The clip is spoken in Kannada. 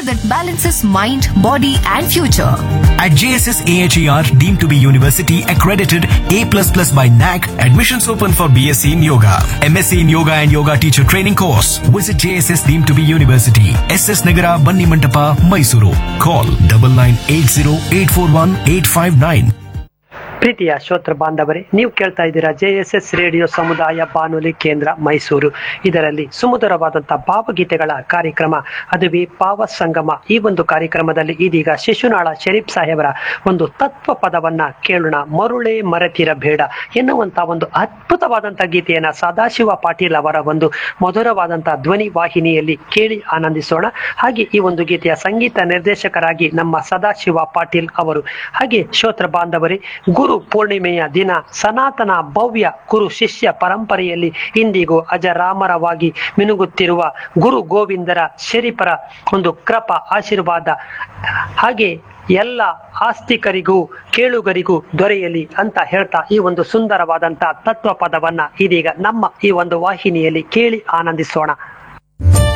that balances mind, body, and future. At JSS AHER, deemed to be university accredited A++ by NAC, admissions open for BSc in Yoga, MSc in Yoga and Yoga Teacher Training course. Visit JSS deemed to be university, SS Nagara, Banni Mantapa, Mysuru. Call double nine eight zero eight four one eight five nine. ಪ್ರೀತಿಯ ಶ್ರೋತೃ ಬಾಂಧವರೇ ನೀವು ಕೇಳ್ತಾ ಇದ್ದೀರಾ ಜೆ ಎಸ್ ಎಸ್ ರೇಡಿಯೋ ಸಮುದಾಯ ಬಾನುಲಿ ಕೇಂದ್ರ ಮೈಸೂರು ಇದರಲ್ಲಿ ಸುಮಧುರವಾದಂತಹ ಭಾವಗೀತೆಗಳ ಕಾರ್ಯಕ್ರಮ ಅದುವೇ ಭಾವ ಸಂಗಮ ಈ ಒಂದು ಕಾರ್ಯಕ್ರಮದಲ್ಲಿ ಇದೀಗ ಶಿಶುನಾಳ ಶರೀಫ್ ಸಾಹೇಬರ ಒಂದು ತತ್ವ ಪದವನ್ನ ಕೇಳೋಣ ಮರುಳೆ ಮರೆತಿರಬೇಡ ಎನ್ನುವಂತ ಒಂದು ಅದ್ಭುತವಾದಂತಹ ಗೀತೆಯನ್ನ ಸದಾಶಿವ ಪಾಟೀಲ್ ಅವರ ಒಂದು ಮಧುರವಾದಂತಹ ಧ್ವನಿ ವಾಹಿನಿಯಲ್ಲಿ ಕೇಳಿ ಆನಂದಿಸೋಣ ಹಾಗೆ ಈ ಒಂದು ಗೀತೆಯ ಸಂಗೀತ ನಿರ್ದೇಶಕರಾಗಿ ನಮ್ಮ ಸದಾಶಿವ ಪಾಟೀಲ್ ಅವರು ಹಾಗೆ ಶ್ರೋತ್ರ ಬಾಂಧವರೇ ಗುರು ಪೂರ್ಣಿಮೆಯ ದಿನ ಸನಾತನ ಭವ್ಯ ಗುರು ಶಿಷ್ಯ ಪರಂಪರೆಯಲ್ಲಿ ಇಂದಿಗೂ ಅಜರಾಮರವಾಗಿ ಮಿನುಗುತ್ತಿರುವ ಗುರು ಗೋವಿಂದರ ಶರೀಫರ ಒಂದು ಕೃಪ ಆಶೀರ್ವಾದ ಹಾಗೆ ಎಲ್ಲ ಆಸ್ತಿಕರಿಗೂ ಕೇಳುಗರಿಗೂ ದೊರೆಯಲಿ ಅಂತ ಹೇಳ್ತಾ ಈ ಒಂದು ಸುಂದರವಾದಂತಹ ತತ್ವ ಪದವನ್ನ ಇದೀಗ ನಮ್ಮ ಈ ಒಂದು ವಾಹಿನಿಯಲ್ಲಿ ಕೇಳಿ ಆನಂದಿಸೋಣ